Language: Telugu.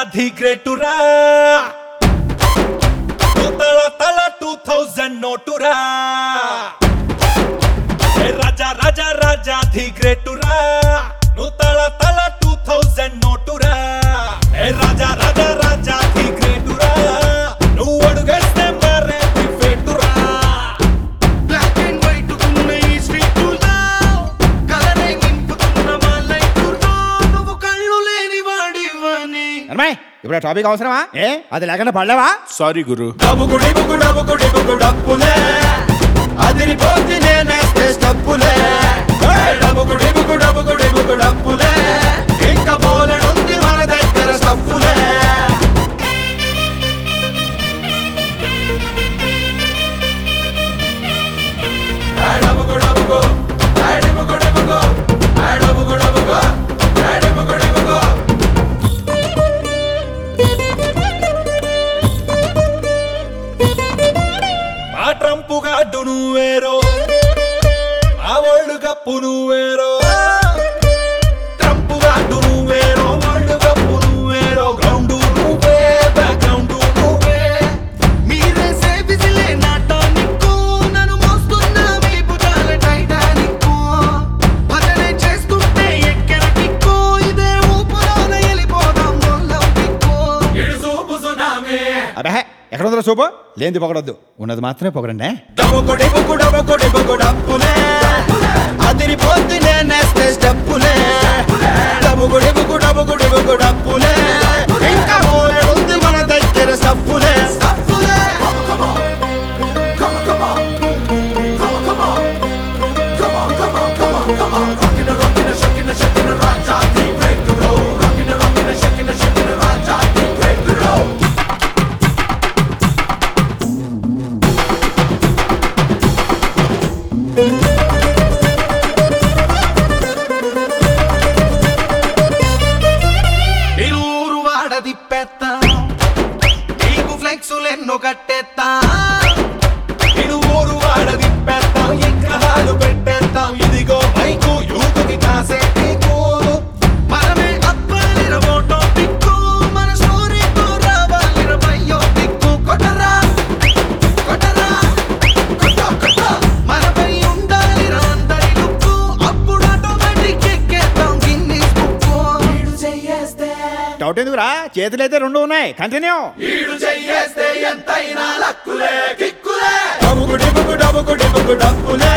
రాజాధి గ్రేటురా తల తల టూ థౌజండ్ నోటురా ఏ రాజా రాజా రాజాధి గ్రేటురా నువ్వు తల తల టూ థౌజండ్ నోటురా ఏ రాజా రాజా రాజాధి గ్రేటురా నువ్వు అడుగేస్తే మరేది ఫేటురా బ్లాక్ అండ్ వైట్ ఉన్న ఈ స్ట్రీట్ కలరే నింపుతున్న మా లైఫ్ నువ్వు కళ్ళు లేని వాడివని అమ్మాయి ఇప్పుడు ఆ టాపిక్ అవసరమా ఏ అది లేకుండా పడలేవా సారీ గురు డబ్బుకు డిబుకు డబ్బుకు డిబుకు డప్పులే అదిరిపోతే నేనేస్తే స్టప్పులే ఏయ్ డబ్బుకు డిబుకు డబ్బుకు డిబుకు డప్పులే ఇంకా బోలెడుంది మన దగ్గర స్టప్పులే ఏయ్ డబ్బుకు డబ్బుకు ఏయ్ డిబుకు డిబుకు ఏయ్ డబ్బుకు డబ్బుకు ఏయ్ డిబుకు డిబుకు మా ట్రంపు గాడ్డు నువ్వేరో మా వరల్డ్ కప్పు నువ్వేరో ట్రంపు గాడ్డు నువ్వేరో వరల్డ్ కప్పు నువ్వేరో గ్రౌండ్ నువ్వే బ్యాక్గ్రౌండ్ నువ్వే మీరేసే విజిలే నాటానిక్కు నన్ను మోస్తున్న మీ భుజాల టైటానిక్కు భజనే చేస్తుంటే ఎక్కెన కిక్కు ఇదే ఊపులోన వెళ్ళిపోదాం దొల్లం కిక్కు ఇడుసూపు సునామీ అబ్బే ఎక్కడ ఉందో సూపు లేనిది పొగడొద్దు ఉన్నది మాత్రమే పొగడండి డబ్బుకు డిబుకు డబ్బుకు డిబుకు డప్పులే అదిరిపోద్ది నేనేస్తే స్టెప్పులే డబ్బుకు డిబుకు డబ్బుకు డిబుకు డప్పులే ఇంకా మోరెడుంది మన దగ్గర స్టప్పులే స్టప్పులే నిరూరు వాడ తిప్పేత్తా నీకు ఫ్లెక్సులెన్నో కట్టేత్తా ఇడు ఊరు వాడ తిప్పేస్తాం ఎక్కడాలు పెట్టేస్తాం ఇదిగో బైకు యూతుకి కాసే నీకు మనమే అప్పాలిర ఫోటో పిక్కు మన స్టోరీతో రావాలిర బయ్యో పిక్కు కొట్టరా కొట్టరా కొట్ట కొట్ట మనపై ఉండాలిర అందరి లుక్కు అప్పుడు ఆటోమేటిక్ ఎక్కేద్దాం గిన్నిస్ బుక్కు వీడు చెయ్యేస్తే డౌట్ ఎందుకురా చేతులు అయితే రెండు ఉన్నాయి కంటిన్యూ వీడు చెయ్యేస్తే ఎంతైనా లక్కులే కిక్కులే డబ్బుకు డిబ్బుకు డబ్బుకు డిబ్బుకు డబ్బులే